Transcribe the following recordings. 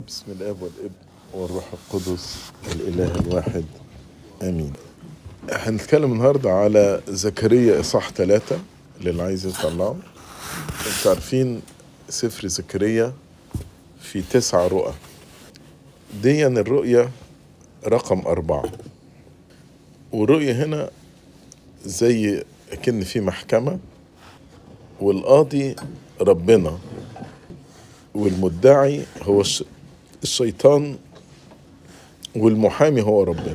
بسم الاب والابن والروح القدس الاله الواحد امين هنتكلم النهارده على زكريا اصحاح ثلاثة للي عايز يطلعه انتوا عارفين سفر زكريا في تسع رؤى دي الرؤية رقم أربعة والرؤية هنا زي كأن في محكمة والقاضي ربنا والمدعي هو الش- الشيطان والمحامي هو ربنا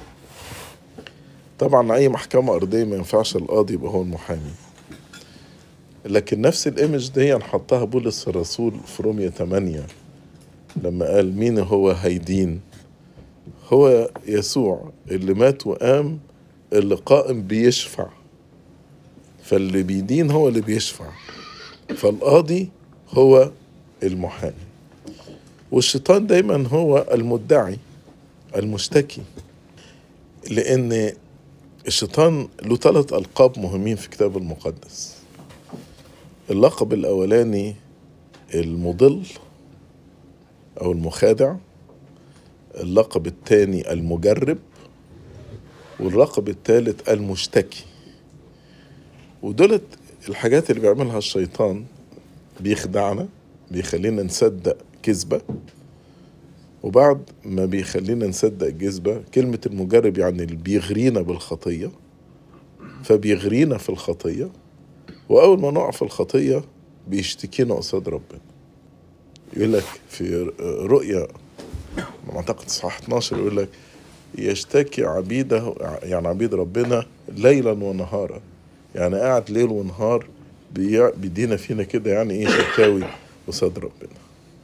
طبعا اي محكمة ارضية ما ينفعش القاضي يبقى هو المحامي لكن نفس الايمج دي حطها بولس الرسول في رومية 8 لما قال مين هو هيدين هو يسوع اللي مات وقام اللي قائم بيشفع فاللي بيدين هو اللي بيشفع فالقاضي هو المحامي والشيطان دايما هو المدعي المشتكي لان الشيطان له ثلاث القاب مهمين في الكتاب المقدس اللقب الاولاني المضل او المخادع اللقب الثاني المجرب واللقب الثالث المشتكي ودولت الحاجات اللي بيعملها الشيطان بيخدعنا بيخلينا نصدق كذبة وبعد ما بيخلينا نصدق كذبة كلمة المجرب يعني اللي بيغرينا بالخطية فبيغرينا في الخطية وأول ما نقع في الخطية بيشتكينا قصاد ربنا يقول لك في رؤيا أعتقد صح 12 يقول لك يشتكي عبيده يعني عبيد ربنا ليلا ونهارا يعني قاعد ليل ونهار بي- بيدينا فينا كده يعني ايه شكاوي قصاد ربنا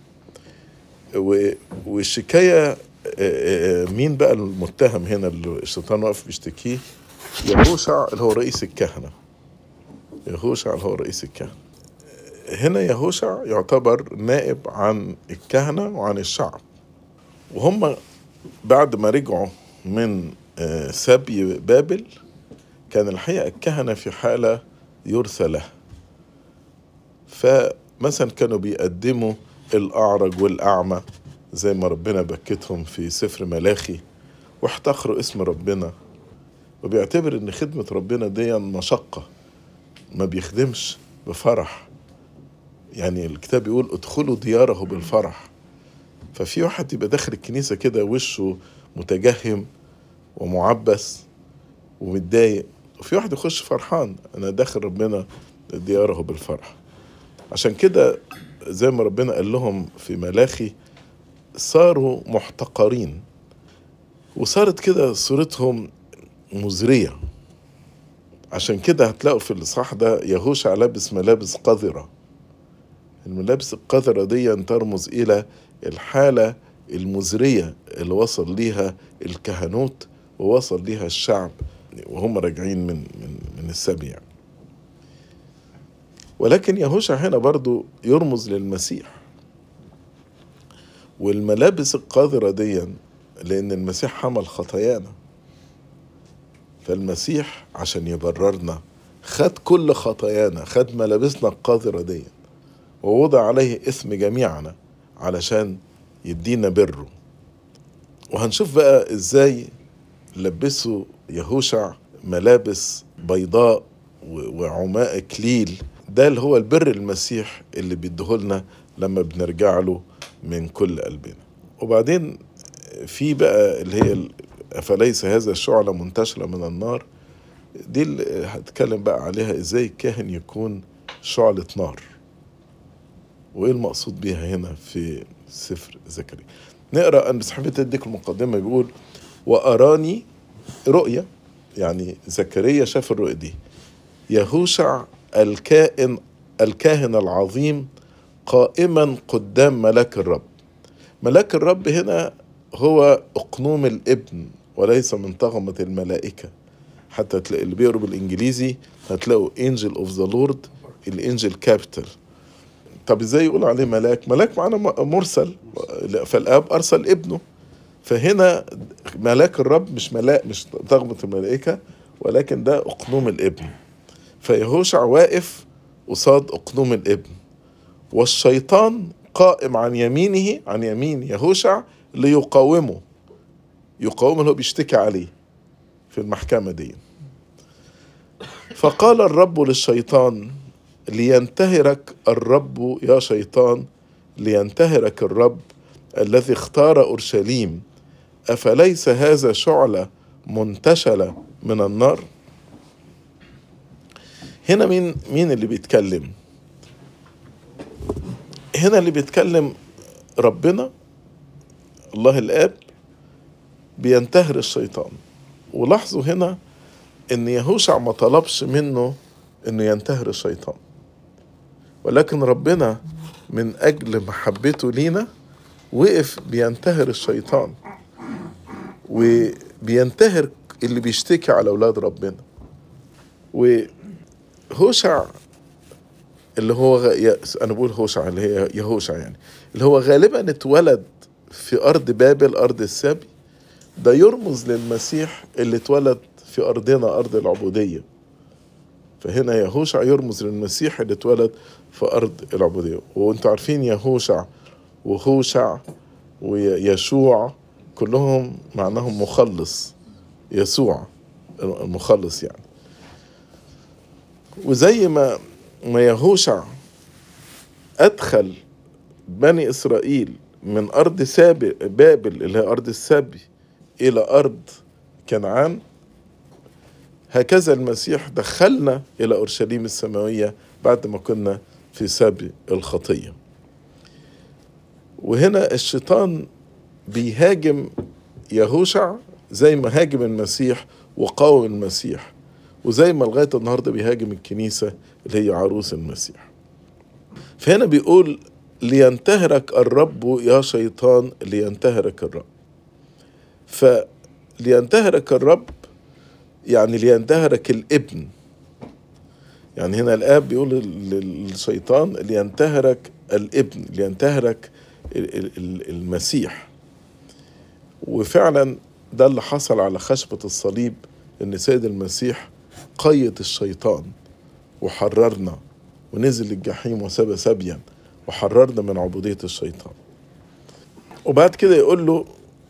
و- والشكاية آه، آه، مين بقى المتهم هنا اللي الشيطان واقف بيشتكيه يهوشع اللي هو رئيس الكهنة يهوشع اللي هو رئيس الكهنة هنا يهوشع يعتبر نائب عن الكهنة وعن الشعب وهم بعد ما رجعوا من آه، سبي بابل كان الحقيقة الكهنة في حالة يرثى له فمثلا كانوا بيقدموا الأعرج والأعمى زي ما ربنا بكتهم في سفر ملاخي واحتقروا اسم ربنا وبيعتبر ان خدمة ربنا دي مشقة ما بيخدمش بفرح يعني الكتاب يقول ادخلوا دياره بالفرح ففي واحد يبقى داخل الكنيسة كده وشه متجهم ومعبس ومتضايق وفي واحد يخش فرحان انا داخل ربنا دياره بالفرح عشان كده زي ما ربنا قال لهم في ملاخي صاروا محتقرين وصارت كده صورتهم مزرية عشان كده هتلاقوا في الإصحاح ده يهوشع لابس ملابس قذرة الملابس القذرة دي ترمز إلى الحالة المزرية اللي وصل ليها الكهنوت ووصل ليها الشعب وهم راجعين من من من السبي يعني. ولكن يهوشع هنا برضو يرمز للمسيح والملابس القذرة دي لأن المسيح حمل خطايانا فالمسيح عشان يبررنا خد كل خطايانا خد ملابسنا القذرة دي ووضع عليه اسم جميعنا علشان يدينا بره وهنشوف بقى ازاي لبسوا يهوشع ملابس بيضاء و- وعماء اكليل ده اللي هو البر المسيح اللي بيديهولنا لما بنرجع له من كل قلبنا وبعدين في بقى اللي هي ال- فليس هذا الشعلة منتشرة من النار دي اللي هتكلم بقى عليها ازاي الكاهن يكون شعلة نار وايه المقصود بيها هنا في سفر زكريا نقرا انا بس حبيت اديك المقدمه بيقول واراني رؤيا يعني زكريا شاف الرؤيا دي يهوشع الكائن الكاهن العظيم قائما قدام ملاك الرب ملاك الرب هنا هو اقنوم الابن وليس من طغمة الملائكة حتى تلاقي اللي بيقروا بالانجليزي هتلاقوا انجل اوف ذا لورد الانجل كابيتال طب ازاي يقول عليه ملاك ملاك معنا م- مرسل فالاب ارسل ابنه فهنا ملاك الرب مش ملاك مش طغمة الملائكة ولكن ده اقنوم الابن فيهوشع واقف قصاد اقنوم الابن والشيطان قائم عن يمينه عن يمين يهوشع ليقاومه يقاومه اللي هو بيشتكي عليه في المحكمة دي فقال الرب للشيطان لينتهرك الرب يا شيطان لينتهرك الرب الذي اختار اورشليم افليس هذا شعله منتشله من النار هنا مين مين اللي بيتكلم هنا اللي بيتكلم ربنا الله الاب بينتهر الشيطان ولاحظوا هنا ان يهوشع ما طلبش منه انه ينتهر الشيطان ولكن ربنا من اجل محبته لينا وقف بينتهر الشيطان وبينتهر اللي بيشتكي على اولاد ربنا وهوشع اللي هو غ... انا بقول هوشع اللي هي يهوشع يعني اللي هو غالبا اتولد في ارض بابل ارض السبي ده يرمز للمسيح اللي اتولد في ارضنا ارض العبوديه فهنا يهوشع يرمز للمسيح اللي اتولد في ارض العبوديه وانتوا عارفين يهوشع وهوشع ويشوع كلهم معناهم مخلص يسوع المخلص يعني وزي ما ما يهوشع ادخل بني اسرائيل من ارض سابق بابل اللي هي ارض السبي الى ارض كنعان هكذا المسيح دخلنا الى اورشليم السماويه بعد ما كنا في سبي الخطيه وهنا الشيطان بيهاجم يهوشع زي ما هاجم المسيح وقاوم المسيح وزي ما لغايه النهارده بيهاجم الكنيسه اللي هي عروس المسيح فهنا بيقول لينتهرك الرب يا شيطان لينتهرك الرب فلينتهرك الرب يعني لينتهرك الابن يعني هنا الاب بيقول للشيطان لينتهرك الابن لينتهرك المسيح وفعلا ده اللي حصل على خشبة الصليب ان سيد المسيح قيد الشيطان وحررنا ونزل الجحيم وسبى سبيا وحررنا من عبودية الشيطان وبعد كده يقول له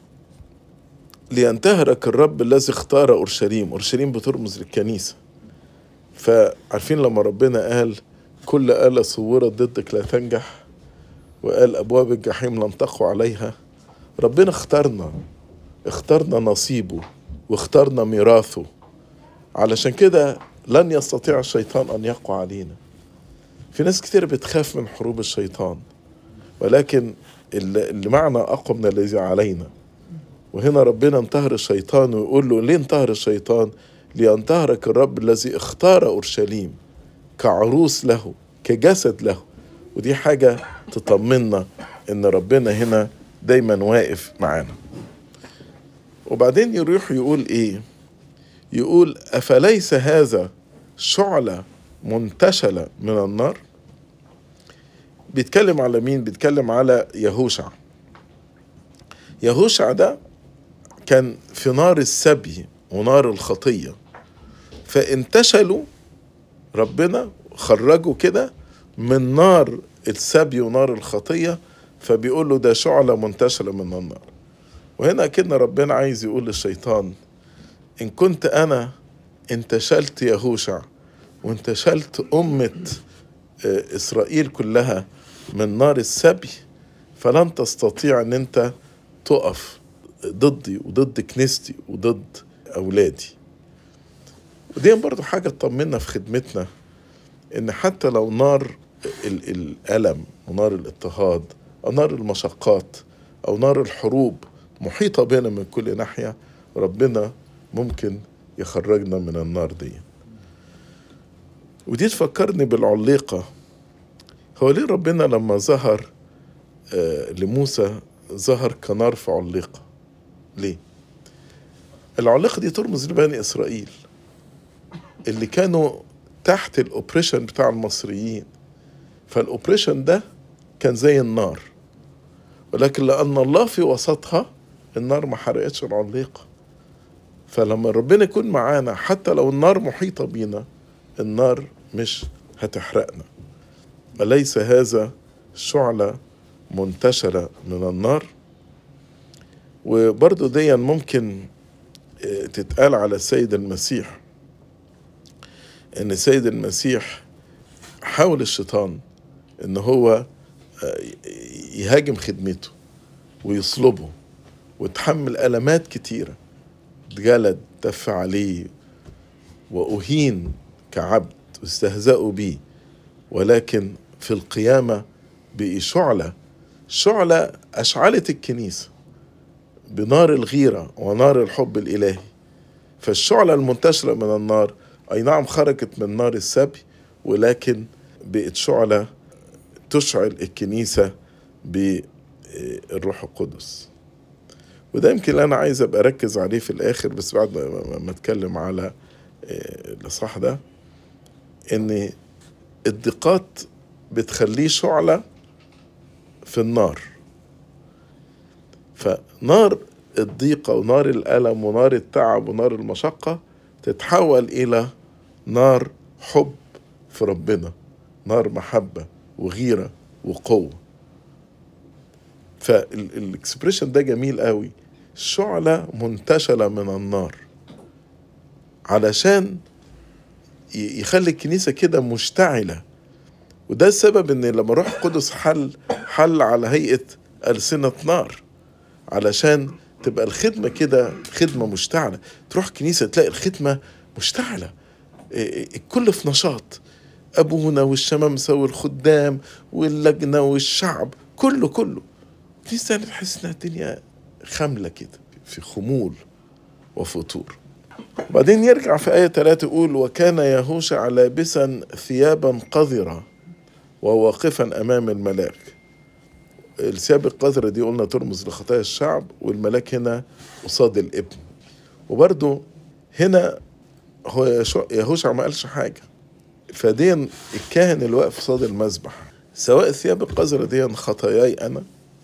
لينتهرك الرب الذي اختار أورشليم أورشليم بترمز للكنيسة فعارفين لما ربنا قال كل آلة صورت ضدك لا تنجح وقال أبواب الجحيم لن تقوى عليها ربنا اختارنا اختارنا نصيبه واختارنا ميراثه علشان كده لن يستطيع الشيطان أن يقوى علينا في ناس كتير بتخاف من حروب الشيطان ولكن اللي معنا أقوى من الذي علينا وهنا ربنا انتهر الشيطان ويقول له ليه انتهر الشيطان لينتهرك الرب الذي اختار أورشليم كعروس له كجسد له ودي حاجة تطمنا إن ربنا هنا دايما واقف معانا وبعدين يروح يقول إيه يقول أفليس هذا شعلة منتشلة من النار بيتكلم على مين بيتكلم على يهوشع يهوشع ده كان في نار السبي ونار الخطية فانتشلوا ربنا خرجوا كده من نار السبي ونار الخطية فبيقول له ده شعلة منتشرة من النار وهنا كده ربنا عايز يقول للشيطان إن كنت أنا انتشلت يهوشع وانتشلت أمة إسرائيل كلها من نار السبي فلن تستطيع أن أنت تقف ضدي وضد كنيستي وضد أولادي ودي برضو حاجة تطمنا في خدمتنا إن حتى لو نار الألم ونار الاضطهاد أو نار المشقات أو نار الحروب محيطة بنا من كل ناحية ربنا ممكن يخرجنا من النار دي ودي تفكرني بالعليقة هو ليه ربنا لما ظهر آه لموسى ظهر كنار في عليقة ليه العليقة دي ترمز لبني إسرائيل اللي كانوا تحت الأوبريشن بتاع المصريين فالأوبريشن ده كان زي النار ولكن لأن الله في وسطها النار ما حرقتش العليقة فلما ربنا يكون معانا حتى لو النار محيطة بينا النار مش هتحرقنا أليس هذا شعلة منتشرة من النار وبرضو دي ممكن آه، تتقال على السيد المسيح ان السيد المسيح حاول الشيطان ان هو آه، يهاجم خدمته ويصلبه وتحمل ألمات كتيرة اتجلد تف عليه وأهين كعبد واستهزأوا بيه ولكن في القيامة بقي شعلة شعلة أشعلت الكنيسة بنار الغيرة ونار الحب الإلهي فالشعلة المنتشرة من النار أي نعم خرجت من نار السبي ولكن بقت شعلة تشعل الكنيسة بالروح القدس وده يمكن اللي أنا عايز أبقى أركز عليه في الآخر بس بعد ما- ما أتكلم على آه، الإصحاح ده إن الضيقات بتخليه شعلة في النار فنار الضيقة ونار الألم ونار التعب ونار المشقة تتحول إلى نار حب في ربنا نار محبة وغيرة وقوة فالاكسبريشن ده جميل قوي شعلة منتشلة من النار علشان ي- يخلي الكنيسة كده مشتعلة وده السبب ان لما روح القدس حل حل على هيئة ألسنة نار علشان تبقى الخدمة كده خدمة مشتعلة تروح كنيسة تلاقي الخدمة مشتعلة إيه، الكل في نشاط أبونا والشمامسة والخدام واللجنة والشعب كله كله كنيسة يعني تحس إنها الدنيا خاملة كده في خمول وفتور بعدين يرجع في آية ثلاثة يقول وكان يهوشع لابسا ثيابا قذرة وواقفا أمام الملاك الثياب القذرة دي قلنا ترمز لخطايا الشعب والملاك هنا قصاد الابن وبرضو هنا هو يشوع- يهوشع ما قالش حاجة فدي الكاهن اللي واقف قصاد المذبح سواء الثياب القذرة دي خطاياي أنا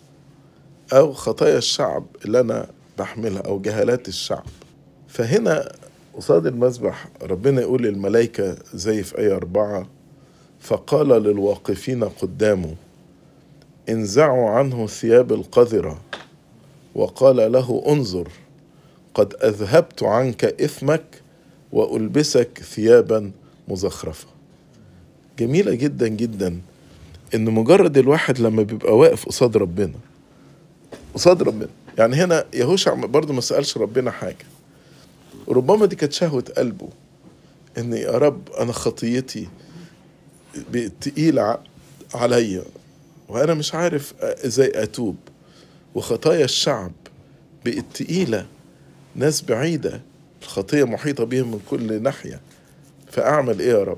أو خطايا الشعب اللي أنا بحملها أو جهالات الشعب فهنا قصاد المذبح ربنا يقول للملائكة زي في آية أربعة فقال للواقفين قدامه انزعوا عنه ثياب القذرة وقال له انظر قد أذهبت عنك إثمك وألبسك ثيابا مزخرفة جميلة جدا جدا إن مجرد الواحد لما بيبقى واقف قصاد ربنا قصاد ربنا يعني هنا يهوشع برضه ما سألش ربنا حاجة ربما دي كانت شهوة قلبه إن يا رب أنا خطيتي بقت تقيلة ع- عليا وأنا مش عارف إزاي أتوب وخطايا الشعب بقت تقيلة ناس بعيدة الخطية محيطة بهم من كل ناحية فأعمل إيه يا رب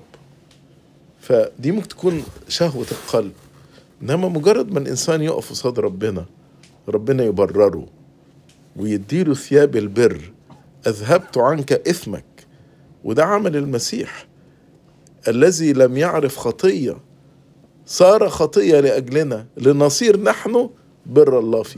فدي ممكن تكون شهوة القلب إنما مجرد ما الإنسان يقف قصاد ربنا ربنا يبرره ويديله ثياب البر أذهبت عنك إثمك وده عمل المسيح الذي لم يعرف خطية صار خطية لأجلنا لنصير نحن بر الله فيه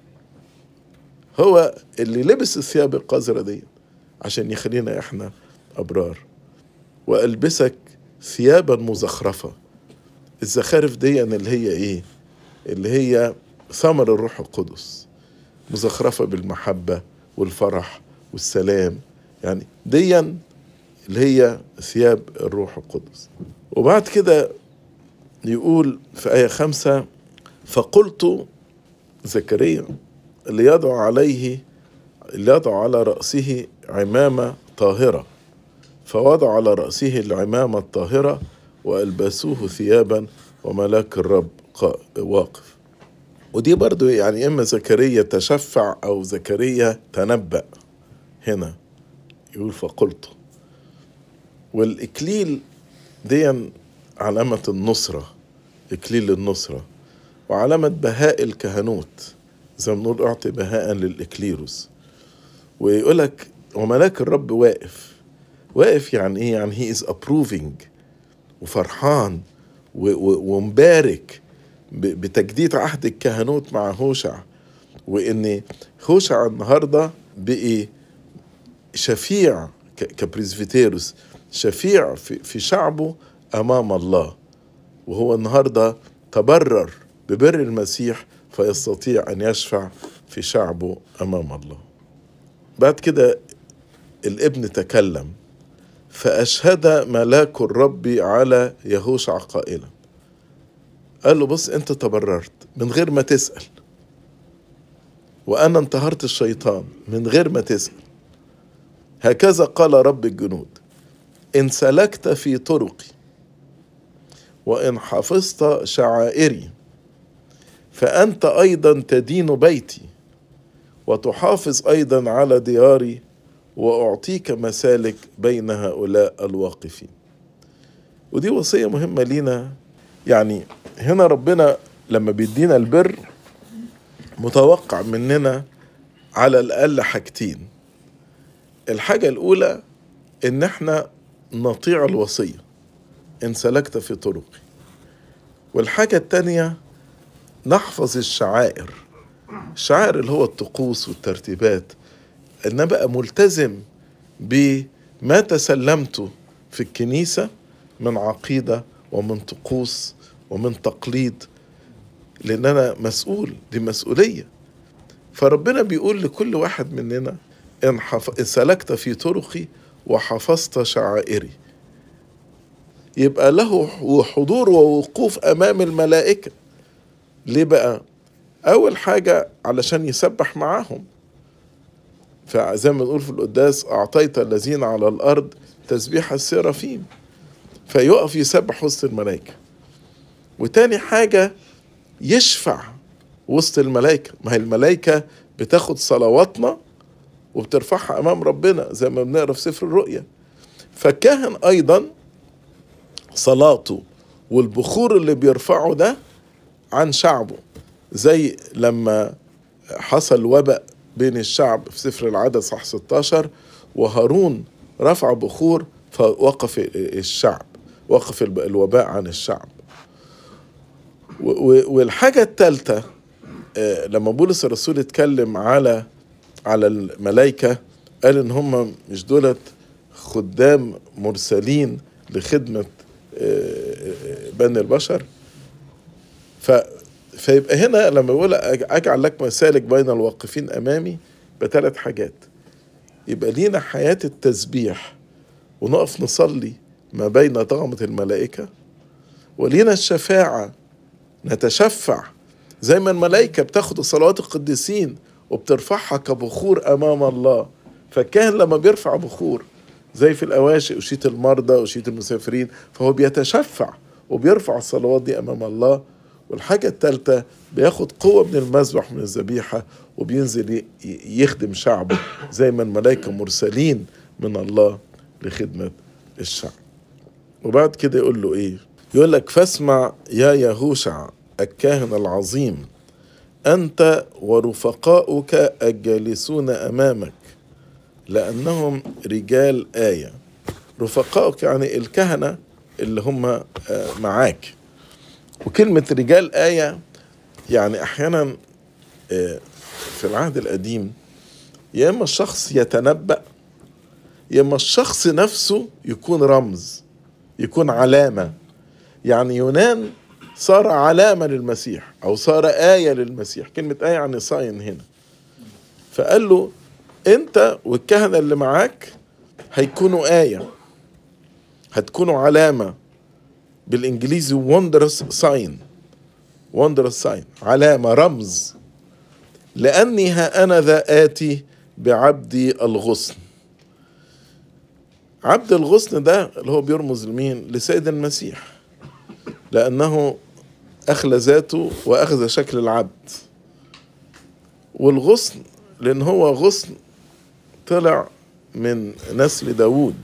هو اللي لبس الثياب القذرة دي عشان يخلينا احنا أبرار وألبسك ثيابا مزخرفة الزخارف دي اللي هي ايه اللي هي ثمر الروح القدس مزخرفة بالمحبة والفرح والسلام يعني ديا اللي هي ثياب الروح القدس وبعد كده يقول في آية خمسة فقلت زكريا ليضع عليه ليضع على رأسه عمامة طاهرة فوضع على رأسه العمامة الطاهرة وألبسوه ثيابا وملاك الرب قا- واقف ودي برضو يعني إما زكريا تشفع أو زكريا تنبأ هنا يقول فقلت والإكليل دي علامة النصرة إكليل النصرة وعلامة بهاء الكهنوت زي ما بنقول أعطي بهاء للإكليروس ويقول لك وملاك الرب واقف واقف يعني إيه يعني هي از approving وفرحان و- و- ومبارك ب- بتجديد عهد الكهنوت مع هوشع وإن هوشع النهاردة بقي شفيع ك- كبريزفيتيروس شفيع في, في شعبه امام الله وهو النهارده تبرر ببر المسيح فيستطيع أن يشفع في شعبه أمام الله بعد كده الابن تكلم فأشهد ملاك الرب على يهوشع قائلا قال له بص انت تبررت من غير ما تسأل وأنا انتهرت الشيطان من غير ما تسأل هكذا قال رب الجنود إن سلكت في طرقي وإن حفظت شعائري فأنت أيضا تدين بيتي وتحافظ أيضا على دياري وأعطيك مسالك بين هؤلاء الواقفين ودي وصية مهمة لينا يعني هنا ربنا لما بيدينا البر متوقع مننا على الأقل حاجتين الحاجة الأولى إن احنا نطيع الوصية إن سلكت في طرقي والحاجة التانية نحفظ الشعائر الشعائر اللي هو الطقوس والترتيبات ان ابقى ملتزم بما تسلمته في الكنيسه من عقيده ومن طقوس ومن تقليد لان انا مسؤول دي مسؤوليه فربنا بيقول لكل واحد مننا ان, حف... إن سلكت في طرقي وحفظت شعائري يبقى له حضور ووقوف امام الملائكه ليه بقى اول حاجه علشان يسبح معاهم فزي ما بنقول في القداس أعطيت الذين على الأرض تسبيح السرافيم فيقف يسبح وسط الملائكة وتاني حاجة يشفع وسط الملائكة ما هي الملائكة بتاخد صلواتنا وبترفعها أمام ربنا زي ما بنقرا في سفر الرؤيا فالكاهن أيضا صلاته والبخور اللي بيرفعه ده عن شعبه زي لما حصل وباء بين الشعب في سفر العدد صح 16 وهارون رفع بخور فوقف الشعب وقف الوباء عن الشعب والحاجة الثالثة لما بولس الرسول اتكلم على على الملائكة قال ان هم مش دولت خدام مرسلين لخدمة بني البشر ف فيبقى هنا لما بقول اجعل لك مسالك بين الواقفين امامي بثلاث حاجات يبقى لينا حياة التسبيح ونقف نصلي ما بين طغمة الملائكة ولينا الشفاعة نتشفع زي ما الملائكة بتاخد صلوات القديسين وبترفعها كبخور أمام الله فكان لما بيرفع بخور زي في الأواشي أشيت المرضى أشيت المسافرين فهو بيتشفع وبيرفع الصلوات دي أمام الله والحاجة الثالثة بياخد قوة من المذبح من الذبيحة وبينزل يخدم شعبه زي ما الملائكة مرسلين من الله لخدمة الشعب وبعد كده يقول له ايه يقول لك فاسمع يا يهوشع الكاهن العظيم أنت ورفقاؤك الجالسون أمامك لأنهم رجال آية رفقاؤك يعني الكهنة اللي هم معاك وكلمة رجال آية يعني أحيانا في العهد القديم يا إما الشخص يتنبأ يا إما الشخص نفسه يكون رمز يكون علامة يعني يونان صار علامة للمسيح أو صار آية للمسيح كلمة آية يعني ساين هنا فقال له أنت والكهنة اللي معاك هيكونوا آية هتكونوا علامة بالانجليزي wondrous sign wondrous sign علامة رمز لأني ها أنا ذا آتي بعبدي الغصن عبد الغصن ده اللي هو بيرمز لمين لسيد المسيح لأنه أخلى ذاته وأخذ شكل العبد والغصن لأن هو غصن طلع من نسل داوود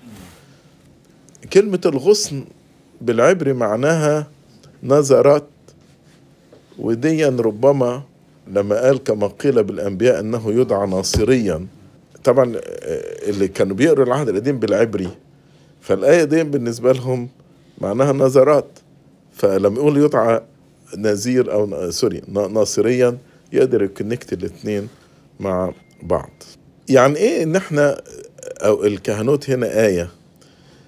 كلمة الغصن بالعبري معناها نظرات وديا ربما لما قال كما قيل بالانبياء انه يدعى ناصريا طبعا اللي كانوا بيقروا العهد القديم بالعبري فالايه دي بالنسبه لهم معناها نظرات فلما يقول يدعى نذير او سوري ناصريا يقدر يكونكت الاثنين مع بعض يعني ايه ان احنا او الكهنوت هنا ايه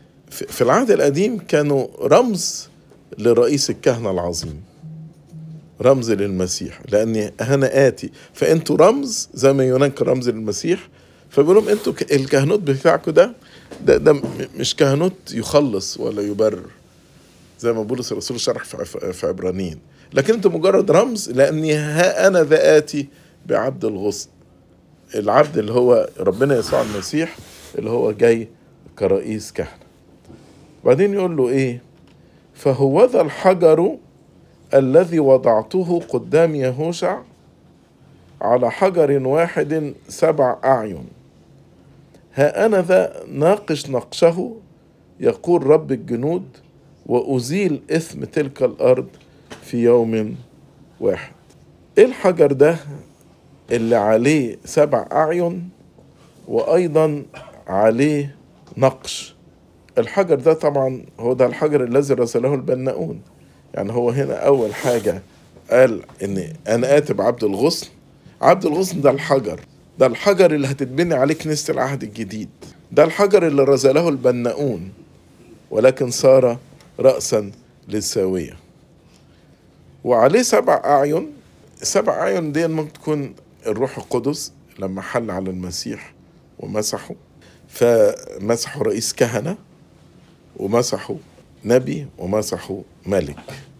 في العهد القديم كانوا رمز لرئيس الكهنة العظيم رمز للمسيح لاني انا اتي فانتوا رمز زي ما يونان كان رمز للمسيح فبيقول لهم انتوا ك- الكهنوت بتاعكم ده ده, ده م- مش كهنوت يخلص ولا يبرر زي ما بولس الرسول شرح في عف- في عبرانيين لكن انتوا مجرد رمز لاني ها انا ذا اتي بعبد الغصن العبد اللي هو ربنا يسوع المسيح اللي هو جاي كرئيس كهنه بعدين يقول له ايه فهوذا الحجر الذي وضعته قدام يهوشع على حجر واحد سبع أعين ها أنا ذا ناقش نقشه يقول رب الجنود وأزيل إثم تلك الأرض في يوم واحد إيه الحجر ده اللي عليه سبع أعين وأيضا عليه نقش الحجر ده طبعا هو ده الحجر الذي رسله البناؤون يعني هو هنا أول حاجة قال إن أنا آتي بعبد الغصن عبد الغصن ده الحجر ده الحجر اللي هتتبني عليه كنيسة العهد الجديد ده الحجر اللي رزله البناؤون ولكن صار رأسا للساوية وعليه سبع أعين السبع أعين دي ممكن تكون الروح القدس لما حل على المسيح ومسحه فمسحوا رئيس كهنة ومسحوا نبي ومسحوا ملك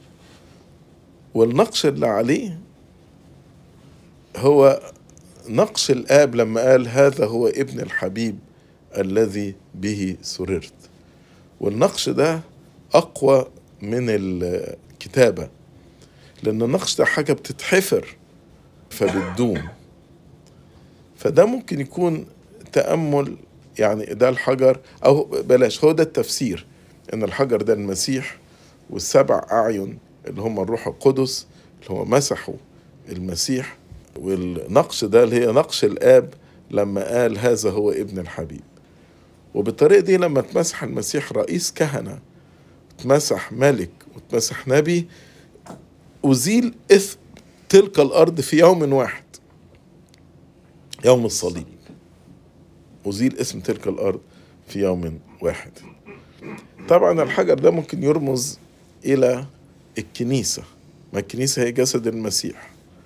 والنقش اللي عليه هو نقش الآب لما قال هذا هو ابن الحبيب الذي به سررت والنقش ده أقوى من الكتابة لأن النقش ده حاجة بتتحفر فبتدوم فده ممكن يكون تأمل يعني ده الحجر أو بلاش هو ده التفسير إن الحجر ده المسيح والسبع أعين اللي هم الروح القدس اللي هو مسحوا المسيح والنقش ده اللي هي نقش الآب لما قال هذا هو ابن الحبيب وبالطريقة دي لما اتمسح المسيح رئيس كهنة اتمسح ملك واتمسح نبي أزيل إثم تلك الأرض في يوم واحد يوم الصليب أزيل اسم تلك الأرض في يوم واحد طبعا الحجر ده ممكن يرمز إلى الكنيسة ما الكنيسة هي جسد المسيح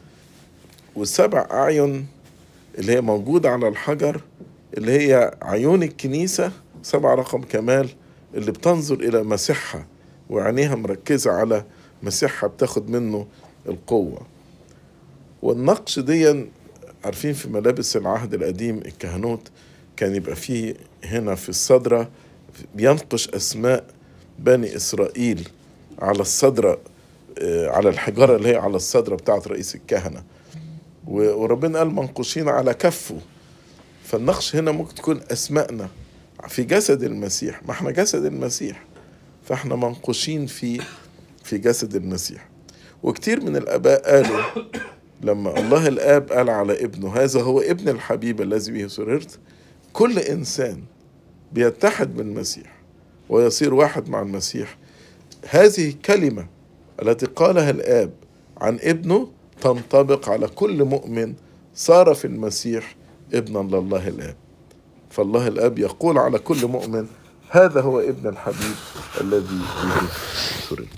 والسبع أعين اللي هي موجودة على الحجر اللي هي عيون الكنيسة سبع رقم كمال اللي بتنظر إلى مسيحها وعينيها مركزة على مسيحها بتاخد منه القوة والنقش دي عارفين في ملابس العهد القديم الكهنوت كان يبقى فيه هنا في الصدرة بينقش أسماء بني إسرائيل على الصدرة آه، على الحجارة اللي هي على الصدرة بتاعت رئيس الكهنة و- وربنا قال منقوشين على كفه فالنقش هنا ممكن تكون أسماءنا في جسد المسيح ما احنا جسد المسيح فاحنا منقوشين في في جسد المسيح وكتير من الآباء قالوا لما الله الآب قال على ابنه هذا هو ابن الحبيب الذي به سررت كل إنسان بيتحد بالمسيح ويصير واحد مع المسيح هذه الكلمة التي قالها الآب عن ابنه تنطبق على كل مؤمن صار في المسيح ابنا لله الآب فالله الآب يقول على كل مؤمن هذا هو ابن الحبيب الذي به سررت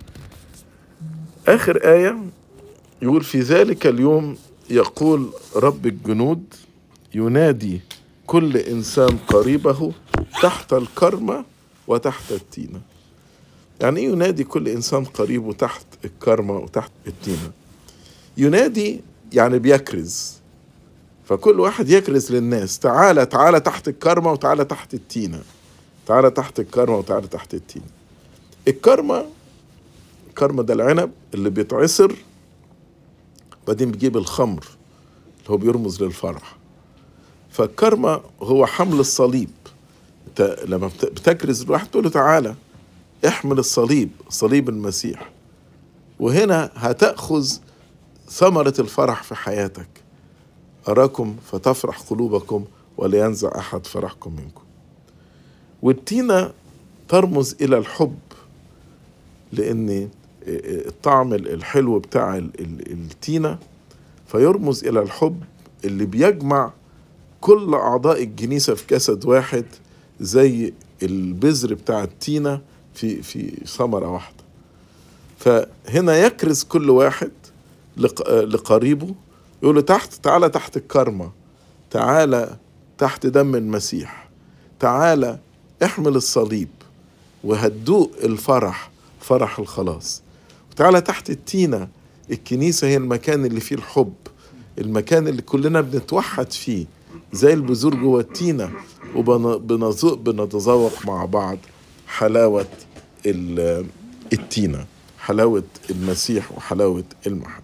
آخر آية يقول في ذلك اليوم يقول رب الجنود ينادي كل إنسان قريبه تحت الكرمة وتحت التينة يعني إيه ينادي كل إنسان قريبه تحت الكرمة وتحت التينة ينادي يعني بيكرز فكل واحد يكرز للناس تعالى تعالى تحت الكرمة وتعالى تحت التينة تعالى تحت الكرمة وتعالى تحت التينة الكرمة الكرمة ده العنب اللي بيتعصر بعدين بيجيب الخمر اللي هو بيرمز للفرح فالكرمة هو حمل الصليب انت لما بت- بتكرز الواحد تقول له تعالى احمل الصليب صليب المسيح وهنا هتأخذ ثمرة الفرح في حياتك أراكم فتفرح قلوبكم ولا ينزع أحد فرحكم منكم والتينة ترمز إلى الحب لأن الطعم الحلو بتاع ال- ال- التينة فيرمز إلى الحب اللي بيجمع كل أعضاء الكنيسة في جسد واحد زي البذر بتاع التينة في في ثمرة واحدة فهنا يكرز كل واحد لق- آه، لقريبه يقول له تحت تعالى تحت الكرمة تعالى تحت دم المسيح تعالى احمل الصليب وهتدوق الفرح فرح الخلاص وتعالى تحت التينة الكنيسة هي المكان اللي فيه الحب المكان اللي كلنا بنتوحد فيه زي البذور جوه التينة وبنتذوق مع بعض حلاوة ال- التينة حلاوة المسيح وحلاوة المحبة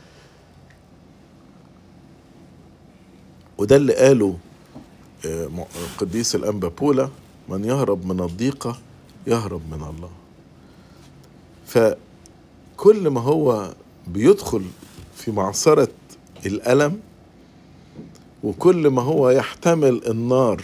وده اللي قاله آه، م- قديس الأنبا بولا من يهرب من الضيقة يهرب من الله فكل ما هو بيدخل في معصرة الألم وكل ما هو يحتمل النار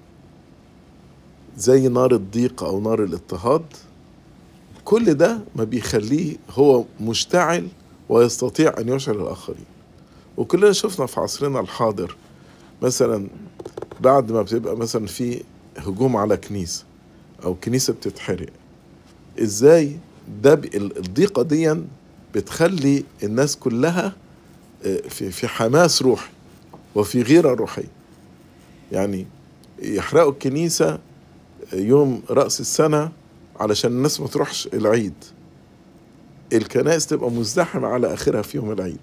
زي نار الضيق أو نار الاضطهاد كل ده ما بيخليه هو مشتعل ويستطيع أن يشعل الآخرين وكلنا شفنا في عصرنا الحاضر مثلا بعد ما بتبقى مثلا في هجوم على كنيسة أو كنيسة بتتحرق إزاي ده ب- ال- الضيقة دي بتخلي الناس كلها آه، في في حماس روحي وفي غيرة روحية يعني يحرقوا الكنيسة يوم رأس السنة علشان الناس ما تروحش العيد الكنائس تبقى مزدحمة على آخرها في يوم العيد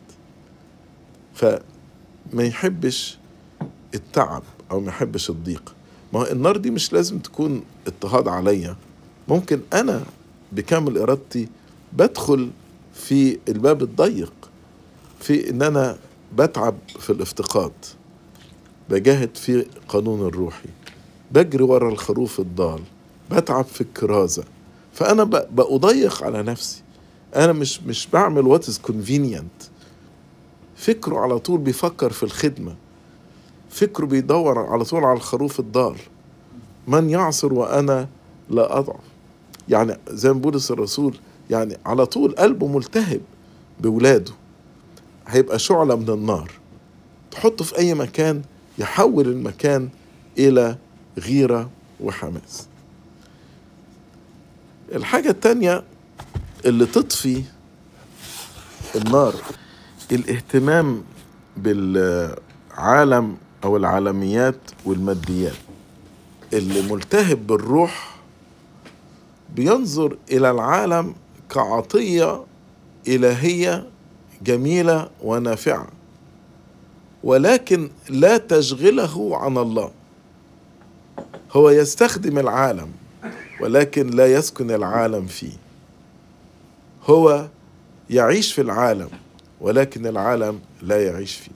فما يحبش التعب أو ما يحبش الضيق ما هو النار دي مش لازم تكون اضطهاد عليا ممكن أنا بكامل إرادتي بدخل في الباب الضيق في إن أنا بتعب في الافتقاد بجاهد في قانون الروحي بجري ورا الخروف الضال بتعب في الكرازة فأنا ب- بأضيق على نفسي أنا مش مش بعمل وات از convenient فكره على طول بيفكر في الخدمة فكره بيدور على طول على الخروف الضال من يعصر وأنا لا أضعف يعني زي ما بولس الرسول يعني على طول قلبه ملتهب بولاده هيبقى شعلة من النار تحطه في أي مكان يحول المكان إلى غيرة وحماس الحاجة التانية اللي تطفي النار الاهتمام بالعالم أو العالميات والماديات اللي ملتهب بالروح بينظر إلى العالم كعطية إلهية جميلة ونافعة ولكن لا تشغله عن الله هو يستخدم العالم ولكن لا يسكن العالم فيه هو يعيش في العالم ولكن العالم لا يعيش فيه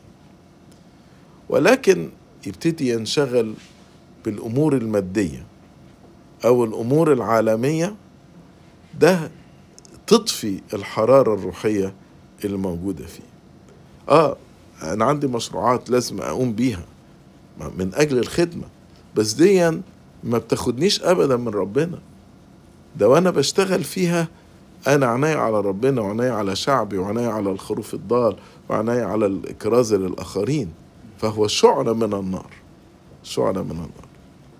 ولكن يبتدي ينشغل بالامور الماديه او الامور العالميه ده تطفي الحراره الروحيه اللي موجوده فيه اه انا عندي مشروعات لازم اقوم بيها من اجل الخدمه بس دي ما بتاخدنيش ابدا من ربنا ده وانا بشتغل فيها انا عناية على ربنا وعناية على شعبي وعناية على الخروف الضال وعناية على الكرازة للاخرين فهو شعلة من النار شعلة من النار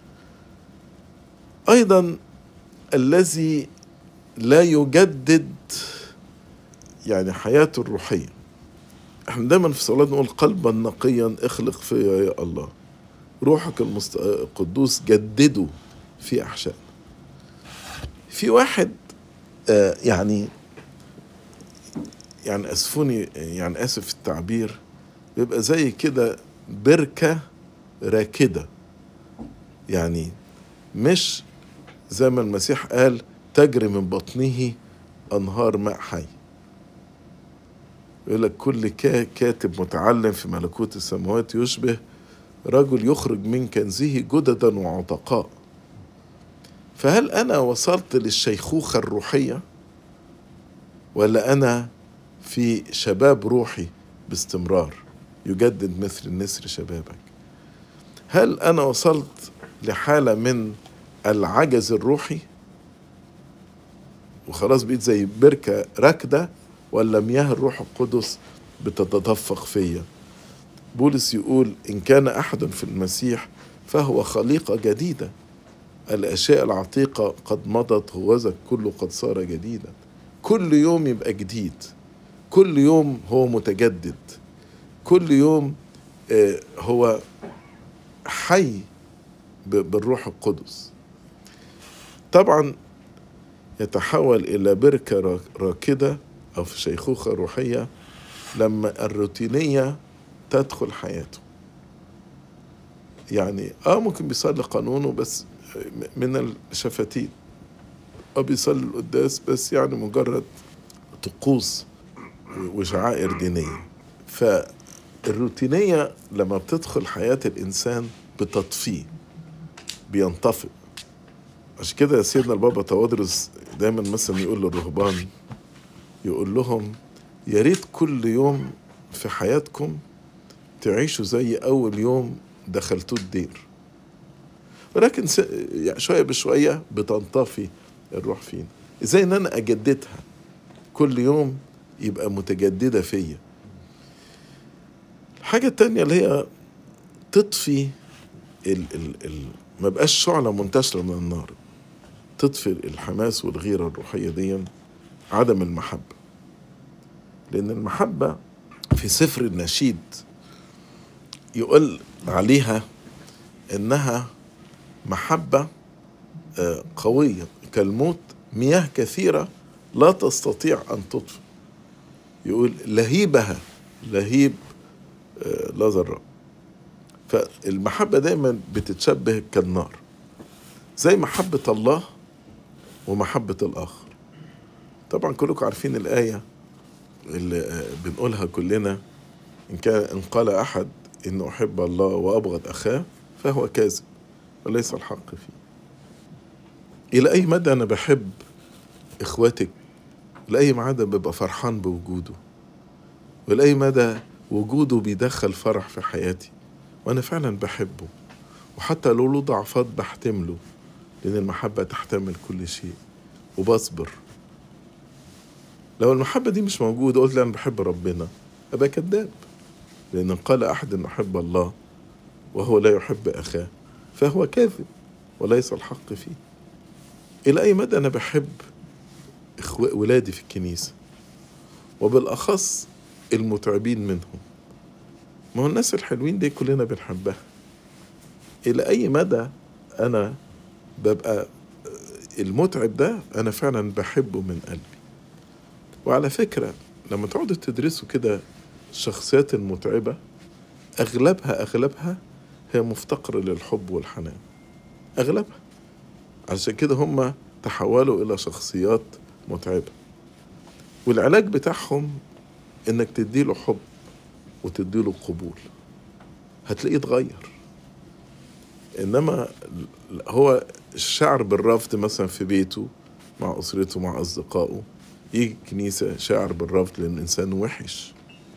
ايضا الذي لا يجدد يعني حياته الروحيه احنا دايما في صلاه نقول قلبا نقيا اخلق فيا يا الله روحك المست... القدوس جدده في احشائنا في واحد آه يعني يعني اسفوني يعني اسف في التعبير بيبقى زي كده بركه راكده يعني مش زي ما المسيح قال تجري من بطنه انهار ماء حي يقول لك كل كاتب متعلم في ملكوت السماوات يشبه رجل يخرج من كنزه جددا وعتقاء فهل انا وصلت للشيخوخه الروحيه ولا انا في شباب روحي باستمرار يجدد مثل النسر شبابك هل انا وصلت لحاله من العجز الروحي وخلاص بقيت زي بركه راكده ولا مياه الروح القدس بتتدفق فيا بولس يقول إن كان أحد في المسيح فهو خليقة جديدة الأشياء العتيقة قد مضت هوذا كله قد صار جديدا كل يوم يبقى جديد كل يوم هو متجدد كل يوم آه، هو حي ب- بالروح القدس طبعا يتحول إلى بركة را- راكدة أو في شيخوخة روحية لما الروتينية تدخل حياته يعني اه ممكن بيصلي قانونه بس من الشفتين اه بيصلي القداس بس يعني مجرد طقوس وشعائر دينية فالروتينية لما بتدخل حياة الإنسان بتطفيه بينطفئ عشان كده سيدنا البابا توادرس دايما مثلا يقول للرهبان يقول لهم يا ريت كل يوم في حياتكم تعيشوا زي أول يوم دخلتوا الدير ولكن س- يعني شوية بشوية بتنطفي الروح فينا ازاي ان انا اجددها كل يوم يبقى متجددة فيا الحاجة التانية اللي هي تطفي ال ال ال ما بقاش شعلة منتشرة من النار تطفي الحماس والغيرة الروحية دي عدم المحبة لأن المحبة في سفر النشيد يقول عليها إنها محبة آه، قوية كالموت مياه كثيرة لا تستطيع أن تطفئ يقول لهيبها لهيب آه، لا ذراء فالمحبة دايما بتتشبه كالنار زي محبة الله ومحبة الآخر طبعا كلكم عارفين الآية اللي آه، بنقولها كلنا إن كان إن قال أحد إن أحب الله وأبغض أخاه فهو كاذب وليس الحق فيه إلى أي مدى أنا بحب إخواتك لأي مدى ببقى فرحان بوجوده ولأي مدى وجوده بيدخل فرح في حياتي وأنا فعلا بحبه وحتى لو له ضعفات بحتمله لأن المحبة تحتمل كل شيء وبصبر لو المحبة دي مش موجودة قلت لا أنا بحب ربنا أبقى كذاب لأن قال أحد أن أحب الله وهو لا يحب أخاه فهو كاذب وليس الحق فيه إلى أي مدى أنا بحب إخوة ولادي في الكنيسة وبالأخص المتعبين منهم ما هو الناس الحلوين دي كلنا بنحبها إلى أي مدى أنا ببقى المتعب ده أنا فعلا بحبه من قلبي وعلى فكرة لما تقعدوا تدرسوا كده الشخصيات المتعبة أغلبها أغلبها هي مفتقرة للحب والحنان أغلبها عشان كده هم تحولوا إلى شخصيات متعبة والعلاج بتاعهم إنك تديله حب وتديله قبول هتلاقيه اتغير إنما هو الشعر بالرفض مثلا في بيته مع أسرته مع أصدقائه يجي الكنيسة شاعر بالرفض لأن إنسان وحش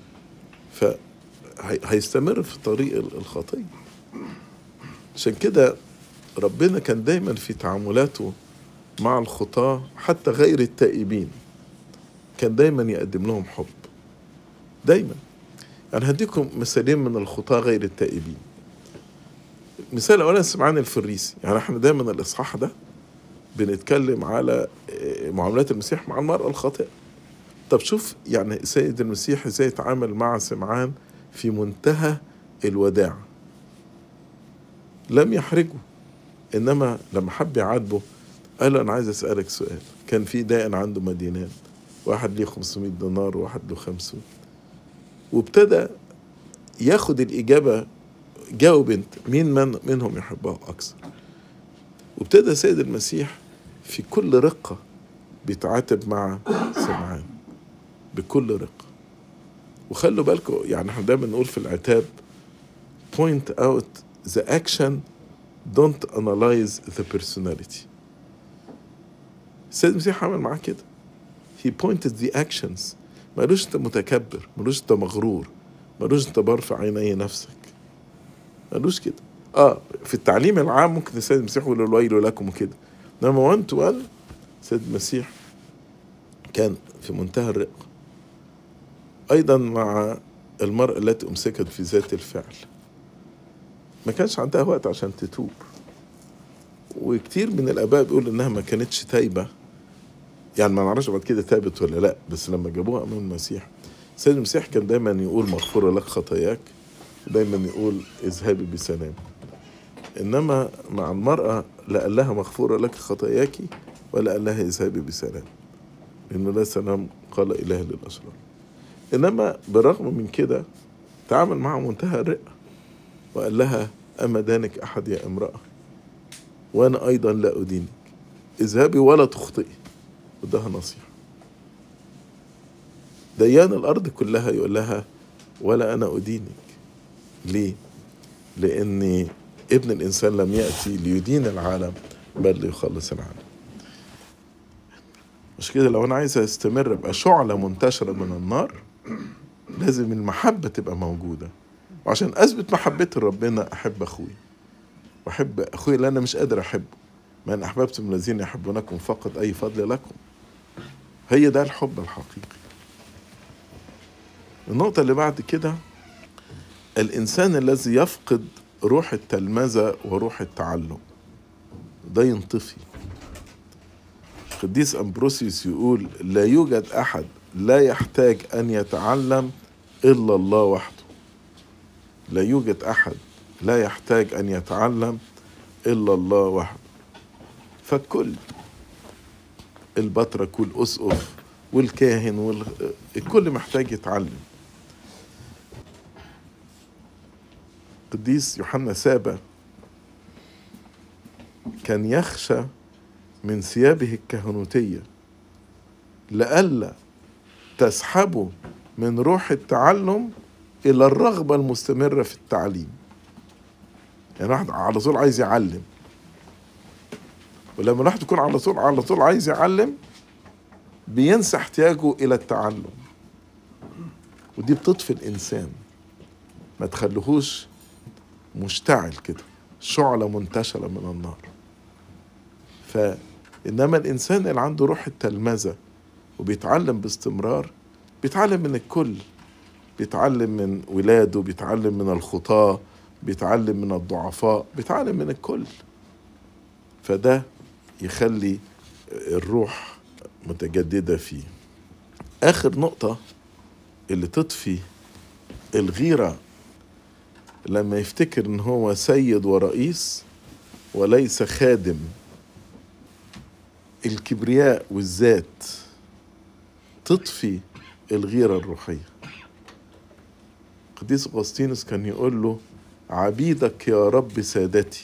فهيستمر في طريق الخطية عشان كده ربنا كان دايما في تعاملاته مع الخطاة حتى غير التائبين كان دايما يقدم لهم حب دايما يعني هديكم مثالين من الخطاة غير التائبين مثال الأولاني سمعان الفريسي يعني احنا دايما الإصحاح ده بنتكلم على معاملات المسيح مع المرأة الخاطئة طب شوف يعني سيد المسيح ازاي يتعامل مع سمعان في منتهى الوداع لم يحرجه انما لما حب يعاتبه قال له انا عايز اسالك سؤال كان في دائن عنده مدينات واحد ليه 500 دينار وواحد له 50 وابتدى ياخد الاجابه جاوب انت مين من منهم يحبه اكثر وابتدى سيد المسيح في كل رقه بيتعاتب مع سمعان بكل رقه وخلوا بالكم يعني احنا دايما نقول في العتاب point out the action don't analyze the personality السيد المسيح عمل معاه كده he pointed the actions ما قالوش انت متكبر ما قالوش انت مغرور ما قالوش انت برفع عيني نفسك ما قالوش كده اه في التعليم العام ممكن السيد المسيح يقول الويل لكم وكده انما 1 تو 1 السيد المسيح كان في منتهى الرقه ايضا مع المرأة التي امسكت في ذات الفعل ما كانش عندها وقت عشان تتوب وكتير من الاباء بيقول انها ما كانتش تايبه يعني ما نعرفش بعد كده تابت ولا لا بس لما جابوها امام المسيح سيد المسيح كان دايما يقول مغفورة لك خطاياك دايما يقول اذهبي بسلام إنما مع المرأة لا قال لها مغفورة لك خطاياك ولا قال لها اذهبي بسلام لأنه لا سلام قال إله للأشرار إنما بالرغم من كده تعامل معها منتهى الرقة وقال لها أما دانك أحد يا امرأة وأنا أيضا لا أدينك اذهبي ولا تخطئي وده نصيحة ديان الأرض كلها يقول لها ولا أنا أدينك ليه؟ لأن ابن الإنسان لم يأتي ليدين العالم بل ليخلص العالم مش كده لو أنا عايز أستمر أبقى شعلة منتشرة من النار لازم المحبة تبقى موجودة وعشان أثبت محبتي لربنا أحب أخوي وأحب أخوي اللي أنا مش قادر أحبه ما أن أحببتم الذين يحبونكم فقط أي فضل لكم هي ده الحب الحقيقي النقطة اللي بعد كده الإنسان الذي يفقد روح التلمذة وروح التعلم ده ينطفي القديس أمبروسيوس يقول لا يوجد أحد لا يحتاج أن يتعلم إلا الله وحده لا يوجد أحد لا يحتاج أن يتعلم إلا الله وحده فالكل البطرك والأسقف والكاهن وال... الكل محتاج يتعلم القديس يوحنا سابا كان يخشى من ثيابه الكهنوتية لئلا تسحبه من روح التعلم إلى الرغبة المستمرة في التعليم يعني واحد على طول عايز يعلم ولما الواحد يكون على طول على طول عايز يعلم بينسى احتياجه إلى التعلم ودي بتطفي الإنسان ما تخليهوش مشتعل كده شعلة منتشرة من النار فإنما الإنسان اللي عنده روح التلمذة وبيتعلم باستمرار بيتعلم من الكل بيتعلم من ولاده بيتعلم من الخطاة بيتعلم من الضعفاء بيتعلم من الكل فده يخلي الروح متجددة فيه آخر نقطة اللي تطفي الغيرة لما يفتكر ان هو سيد ورئيس وليس خادم الكبرياء والذات تطفي الغيرة الروحية قديس أغسطينوس كان يقول له عبيدك يا رب سادتي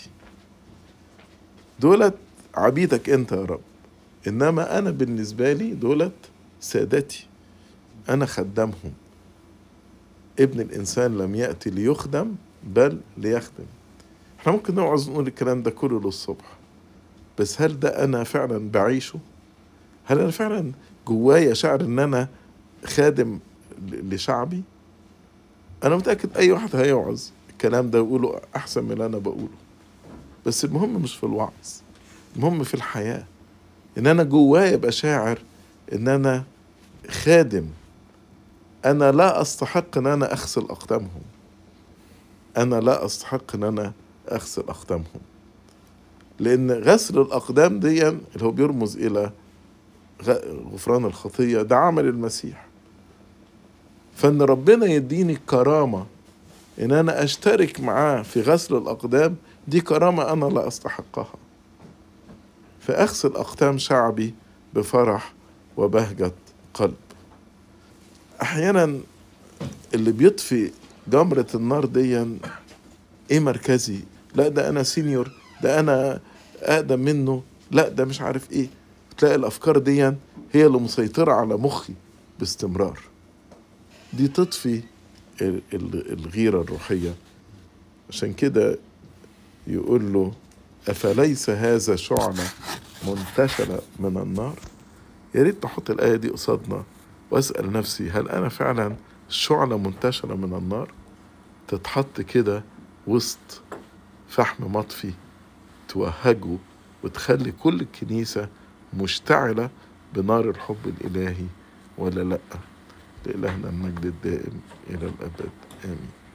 دولت عبيدك انت يا رب انما انا بالنسبة لي دولت سادتي انا خدامهم ابن الانسان لم يأتي ليخدم بل ليخدم احنا ممكن نوعظ نقول الكلام ده كله للصبح بس هل ده انا فعلا بعيشه هل انا فعلا جوايا شعر ان انا خادم لشعبي انا متاكد اي واحد هيوعظ الكلام ده يقوله احسن من اللي انا بقوله بس المهم مش في الوعظ المهم في الحياه ان انا جوايا ابقى شاعر ان انا خادم انا لا استحق ان انا اغسل اقدامهم انا لا استحق ان انا اغسل اقدامهم لان غسل الاقدام دي اللي هو بيرمز الى غفران الخطيه ده عمل المسيح فان ربنا يديني الكرامه ان انا اشترك معاه في غسل الاقدام دي كرامه انا لا استحقها فاغسل اقدام شعبي بفرح وبهجه قلب احيانا اللي بيطفي جمرة النار دي ايه مركزي لا ده انا سينيور ده انا اقدم منه لا ده مش عارف ايه تلاقي الافكار دي هي اللي مسيطرة على مخي باستمرار دي تطفي الغيرة الروحية عشان كده يقول له أفليس هذا شعلة منتشرة من النار يا ريت نحط الآية دي قصادنا وأسأل نفسي هل أنا فعلا شعلة منتشرة من النار تتحط كده وسط فحم مطفي توهجه وتخلي كل الكنيسة مشتعلة بنار الحب الإلهي ولا لأ لإلهنا المجد الدائم إلى الأبد آمين